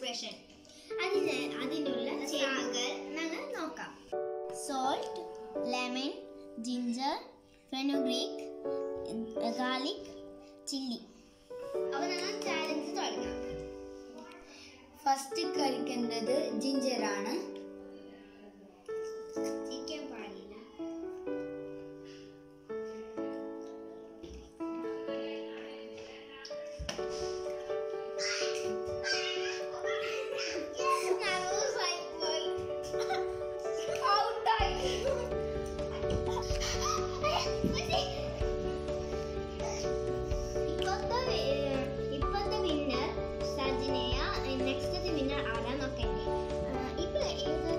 Preparation അതിന് അതിനുള്ള ചേരുവകൾ ഞങ്ങൾ നോക്കാം salt lemon ginger fenugreek garlic chilli അപ്പോൾ ഞങ്ങൾ ചാലഞ്ച് തുടങ്ങാം ഫസ്റ്റ് കഴിക്കേണ്ടത് ജിഞ്ചറാണ് ചിക്കൻ പാടില്ല ഇപ്പോഴത്തെ വിന്നർ സജിനയ നെക്സ്റ്റ് വിന്നർ ആരാ നോക്കണ്ടേ ഇപ്പൊ ഏതാ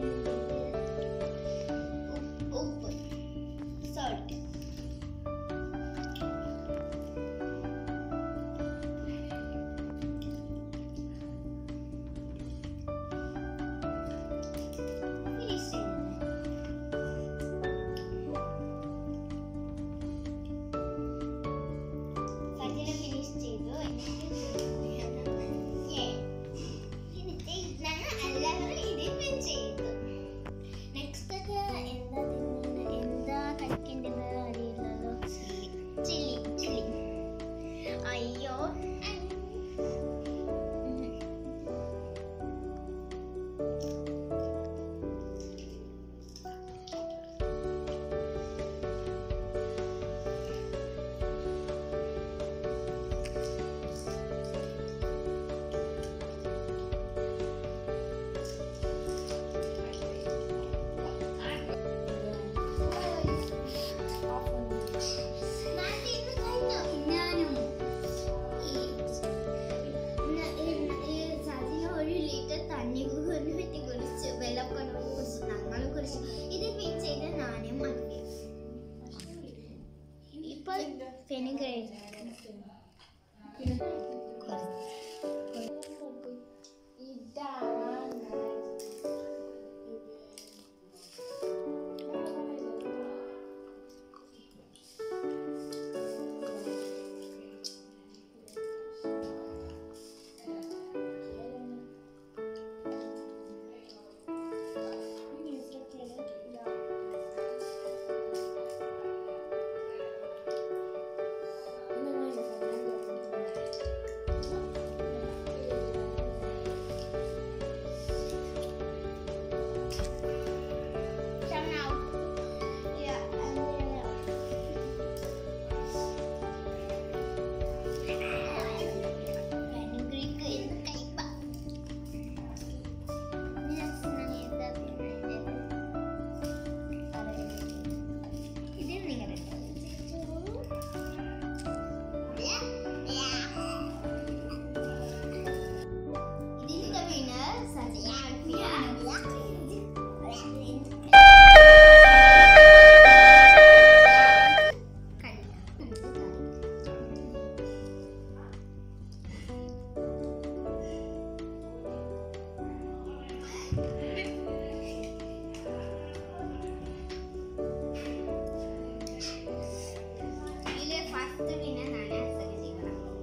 ഉപ്പ് സോൾട്ട് ഫിനിഷ് സജിന ഫിനിഷ് ചെയ്തു എന്നിട്ട് ഞങ്ങൾ എല്ലാവരും ഇത് ഫിൻ ചെയ്തു നെക്സ്റ്റ് എന്താ തിന്നുന്നെ? എന്താ കഴിക്കേണ്ടത് അറിയില്ലല്ലോ ചില്ലി ചില്ലി അയ്യോ ഉം. നാട്ടിൽ ഇന്ന് കഴിഞ്ഞോ? ഞാനും സജിന ഒരു ലിറ്റർ തണ്ണി കൊണ്ടുപോയിട്ട് കുടിച്ചു വെള്ളം കൊണ്ടുപോയി കുടിച്ചു ഞങ്ങളും കുടിച്ചു ഇത് ഫിൻ ചെയ്ത് നാനും മതി ഇപ്പൊ ഫെനുഗ്രേറ്റ് Come now. Yeah, and Fenugreek എന്ന് കയ്പ. Next ഞാൻ എന്താ തിന്നുന്നത്? ഇത് നിങ്ങളുടെ ഇതിന്റെ winner സജിന ഇതിലെ ഫസ്റ്റ് വിന്നർ നാനാ സജിന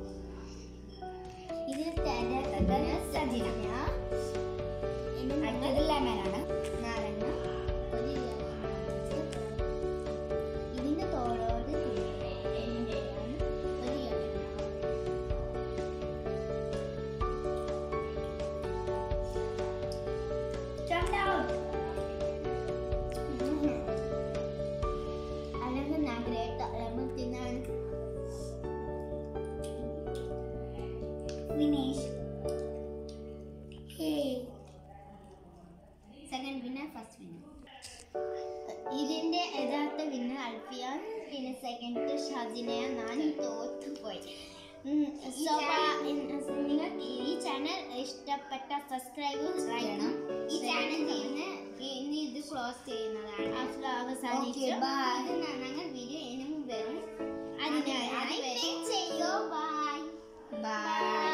ഇതിൽ തേടാത്തത് സജിന അടുത്തത് ലെമനാണ് നാരങ്ങ ഒരു ഇതിന്റെ തോടോട് എണ്ണയാണ് ഒരു അല്ലെങ്കിൽ ഞാൻ ഗ്രേറ്റ ലെമൺ തിന്നാണ് finish second winner first winner ഇതിന്റെ യഥാർത്ഥ വിന്നർ അൽഫിയാൻ പിന്നെ സെക്കൻഡ് ഷാജിനയ നാനും തോറ്റുപോയി ഉം, so, നിങ്ങൾക്ക് ഈ ചാനൽ ഇഷ്ടപ്പെട്ട സബ്സ്ക്രൈബ് ചെയ്യണം ഈ ചാനൽ ഇന്ന് ഇനി ഇത് ക്ലോസ് ചെയ്യുന്നതാണ് അവസാനിച്ചു Okay, bye. ഇത് ഞങ്ങൾ വീഡിയോ ഇനിയും വരും അതിനായി ചെയ്യോ ബൈ ബൈ